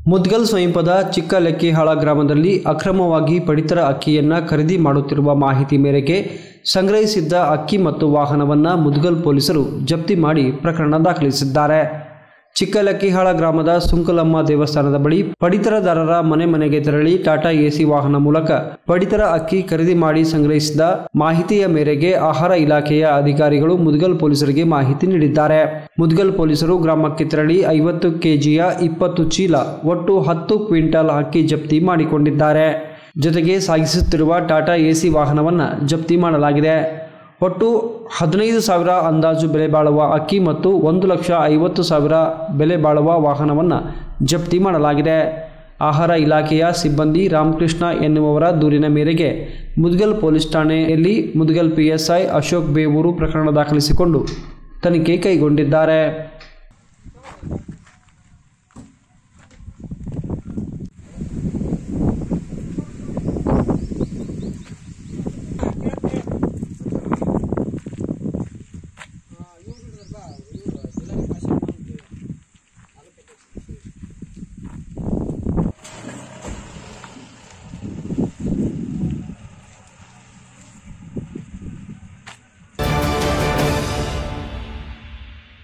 ಮುದ್ಗಲ್ ಸಮೀಪದ ಚಿಕ್ಕ ಲೆಕ್ಕಿಹಾಳ ಗ್ರಾಮದಲ್ಲಿ ಅಕ್ರಮವಾಗಿ ಪಡಿತರ ಅಕ್ಕಿಯನ್ನು ಖರೀದಿ ಮಾಡುತ್ತಿರುವ ಮಾಹಿತಿ ಮೇರೆಗೆ ಸಂಗ್ರಹಿಸಿದ್ದ ಅಕ್ಕಿ ಮತ್ತು ವಾಹನವನ್ನು ಮುದ್ಗಲ್ ಪೊಲೀಸರು ಜಪ್ತಿ ಮಾಡಿ ಪ್ರಕರಣ ದಾಖಲಿಸಿದ್ದಾರೆ ಚಿಕ್ಕಲಕ್ಕಿಹಾಳ ಗ್ರಾಮದ ಸುಂಕಲಮ್ಮ ದೇವಸ್ಥಾನದ ಬಳಿ ಪಡಿತರದಾರರ ಮನೆ ಮನೆಗೆ ತೆರಳಿ ಟಾಟಾ ಎಸಿ ವಾಹನ ಮೂಲಕ ಪಡಿತರ ಅಕ್ಕಿ ಖರೀದಿ ಮಾಡಿ ಸಂಗ್ರಹಿಸಿದ ಮಾಹಿತಿಯ ಮೇರೆಗೆ ಆಹಾರ ಇಲಾಖೆಯ ಅಧಿಕಾರಿಗಳು ಮುದ್ಗಲ್ ಪೊಲೀಸರಿಗೆ ಮಾಹಿತಿ ನೀಡಿದ್ದಾರೆ ಮುದ್ಗಲ್ ಪೊಲೀಸರು ಗ್ರಾಮಕ್ಕೆ ತೆರಳಿ ಐವತ್ತು ಕೆಜಿಯ ಇಪ್ಪತ್ತು ಚೀಲ ಒಟ್ಟು ಹತ್ತು ಕ್ವಿಂಟಾಲ್ ಅಕ್ಕಿ ಜಪ್ತಿ ಮಾಡಿಕೊಂಡಿದ್ದಾರೆ ಜೊತೆಗೆ ಸಾಗಿಸುತ್ತಿರುವ ಟಾಟಾ ಎಸಿ ವಾಹನವನ್ನು ಜಪ್ತಿ ಮಾಡಲಾಗಿದೆ ಒಟ್ಟು ಹದಿನೈದು ಸಾವಿರ ಅಂದಾಜು ಬೆಲೆ ಬಾಳುವ ಅಕ್ಕಿ ಮತ್ತು ಒಂದು ಲಕ್ಷ ಐವತ್ತು ಸಾವಿರ ಬೆಲೆ ಬಾಳುವ ವಾಹನವನ್ನು ಜಪ್ತಿ ಮಾಡಲಾಗಿದೆ ಆಹಾರ ಇಲಾಖೆಯ ಸಿಬ್ಬಂದಿ ರಾಮಕೃಷ್ಣ ಎನ್ನುವವರ ದೂರಿನ ಮೇರೆಗೆ ಮುದ್ಗಲ್ ಪೊಲೀಸ್ ಠಾಣೆಯಲ್ಲಿ ಮುದ್ಗಲ್ ಪಿಎಸ್ಐ ಅಶೋಕ್ ಬೇವೂರು ಪ್ರಕರಣ ದಾಖಲಿಸಿಕೊಂಡು ತನಿಖೆ ಕೈಗೊಂಡಿದ್ದಾರೆ